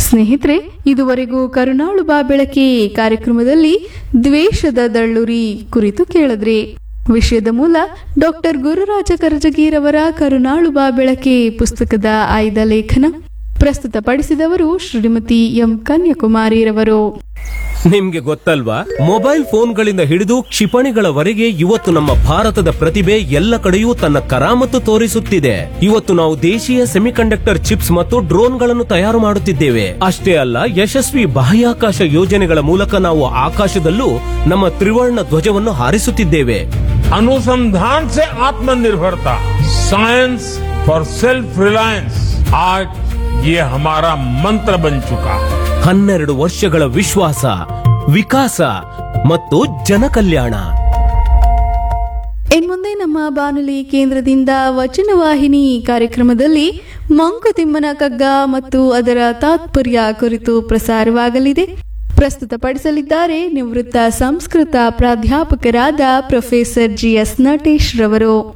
ಸ್ನೇಹಿತರೆ ಇದುವರೆಗೂ ಕರುನಾಳು ಬಾ ಬೆಳಕೆ ಕಾರ್ಯಕ್ರಮದಲ್ಲಿ ದ್ವೇಷದ ದಳ್ಳುರಿ ಕುರಿತು ಕೇಳಿದ್ರಿ ವಿಷಯದ ಮೂಲ ಡಾಕ್ಟರ್ ಗುರುರಾಜ ಕರಜಗಿರವರ ಕರುನಾಳು ಬಾ ಬೆಳಕೆ ಪುಸ್ತಕದ ಆಯ್ದ ಲೇಖನ ಪ್ರಸ್ತುತಪಡಿಸಿದವರು ಶ್ರೀಮತಿ ಎಂ ಕನ್ಯಾಕುಮಾರಿರವರು ನಿಮ್ಗೆ ಗೊತ್ತಲ್ವಾ ಮೊಬೈಲ್ ಫೋನ್ಗಳಿಂದ ಹಿಡಿದು ಕ್ಷಿಪಣಿಗಳವರೆಗೆ ಇವತ್ತು ನಮ್ಮ ಭಾರತದ ಪ್ರತಿಭೆ ಎಲ್ಲ ಕಡೆಯೂ ತನ್ನ ಕರಾಮತ್ತು ತೋರಿಸುತ್ತಿದೆ ಇವತ್ತು ನಾವು ದೇಶೀಯ ಸೆಮಿಕಂಡಕ್ಟರ್ ಚಿಪ್ಸ್ ಮತ್ತು ಡ್ರೋನ್ಗಳನ್ನು ತಯಾರು ಮಾಡುತ್ತಿದ್ದೇವೆ ಅಷ್ಟೇ ಅಲ್ಲ ಯಶಸ್ವಿ ಬಾಹ್ಯಾಕಾಶ ಯೋಜನೆಗಳ ಮೂಲಕ ನಾವು ಆಕಾಶದಲ್ಲೂ ನಮ್ಮ ತ್ರಿವರ್ಣ ಧ್ವಜವನ್ನು ಹಾರಿಸುತ್ತಿದ್ದೇವೆ अनुसंधान से आत्मनिर्भरता साइंस फॉर सेल्फ रिलायंस आज ये हमारा मंत्र बन चुका है ಹನ್ನೆರಡು ವರ್ಷಗಳ ವಿಶ್ವಾಸ ವಿಕಾಸ ಮತ್ತು ಜನಕಲ್ಯಾಣ ಇನ್ಮುಂದೆ ನಮ್ಮ ಬಾನುಲಿ ಕೇಂದ್ರದಿಂದ ವಚನವಾಹಿನಿ ಕಾರ್ಯಕ್ರಮದಲ್ಲಿ ಮಂಕುತಿಮ್ಮನ ಕಗ್ಗ ಮತ್ತು ಅದರ ತಾತ್ಪರ್ಯ ಕುರಿತು ಪ್ರಸಾರವಾಗಲಿದೆ ಪ್ರಸ್ತುತಪಡಿಸಲಿದ್ದಾರೆ ನಿವೃತ್ತ ಸಂಸ್ಕೃತ ಪ್ರಾಧ್ಯಾಪಕರಾದ ಪ್ರೊಫೆಸರ್ ಜಿಎಸ್ ನಟೇಶ್ ರವರು